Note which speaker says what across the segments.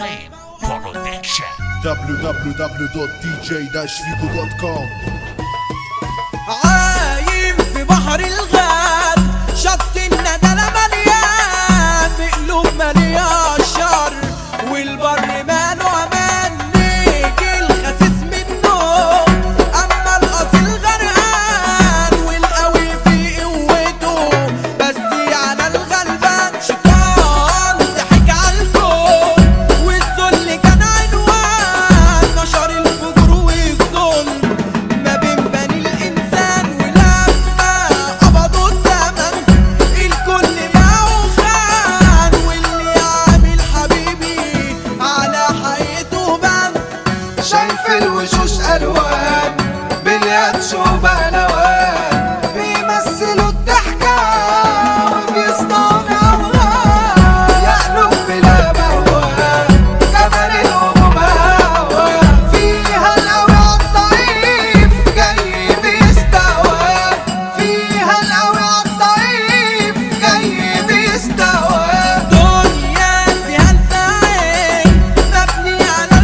Speaker 1: Flame Production
Speaker 2: www.dj-figo.com
Speaker 3: عايم في بحر الغاب شط الندلة مليان بقلوب مليان شر والبر ماله امان نيجي الخسيس منه اما الاصيل غرقان والقوي في قوته بس على الغلبان شيطان ضحك على الكون والذل كان عنوان نشر الفجور والظلم ما بين بني الإنسان ولما قبضوا الثمن الكل باعوا خان واللي عامل حبيبي على حقيقته بان
Speaker 4: شايف الوشوش الوان بالياتش وبهلوان بيمثلوا الضحكة وبيصنعوا اوهام يقلب بلا موال كمان الهموم هوا فيها القوي عالضعيف جاي بيستوى فيها القوي عالضعيف جاي بيستوى
Speaker 3: دنيا فيها الفاعل مبني على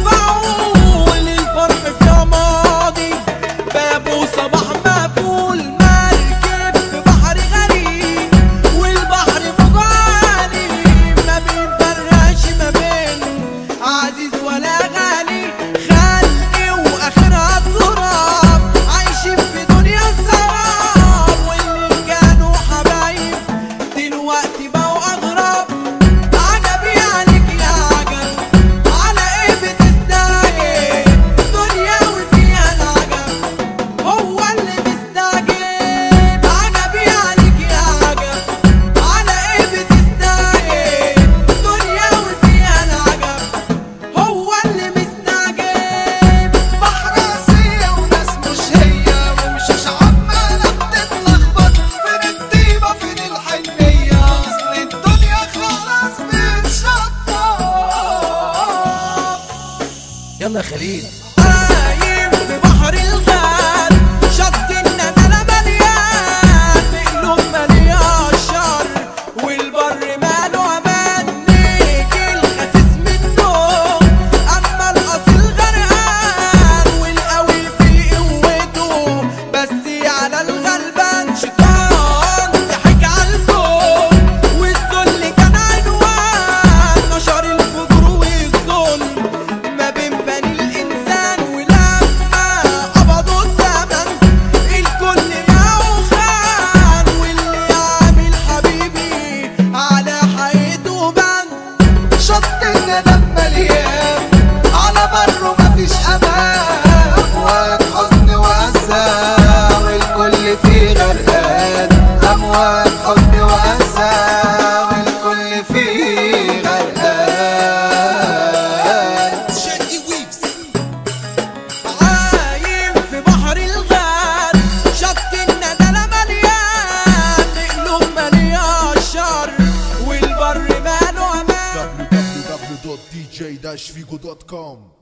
Speaker 3: المفعول الفرح فيها ماضي بابه صباح مقفول مركب في بحر غريب والبحر موجه عالي ما بيفرقش ما بين عزيز ولا غالي خلقي واخرها التراب عايشين في دنيا السراب واللي كانوا حبايب دلوقتي بقوا اغراب عجبي عليك يا عجب على ايه بتستعجل دنيا وفيها العجب هو اللي مستعجل عجبي عليك يا عجب على ايه بتستعجل دنيا وفيها العجب هو اللي مستعجل
Speaker 4: بحر قاسية وناس مش هي ومشاش عمالة بتتلخبط فين الطيبة فين الحنية أصل الدنيا خلاص بتشطب
Speaker 3: يلا يا خليل عايم في بحر الغال شط الندلة مليان بقلوب مليان شر والبر ماله امان نيجي الخسيس منه اما الاصيل غرقان والقوي في قوته بس على الغلبان شيطان ضحك على الكون والذل كان عنوان نشر الفجور والظلم ما بين بني الإنسان ولما قبضوا الثمن الكل باعوا خان واللي عامل حبيبي على حقيقته بان
Speaker 4: شط الندم مليان على بره مفيش امان امواج حزن واسى والكل فيه غرقان امواج حزن واسى والكل فيه غرقان
Speaker 3: عايم في بحر الغال شط الندلة مليان بقلوب مليان شر والبر ماله امان
Speaker 2: www.dj-figo.com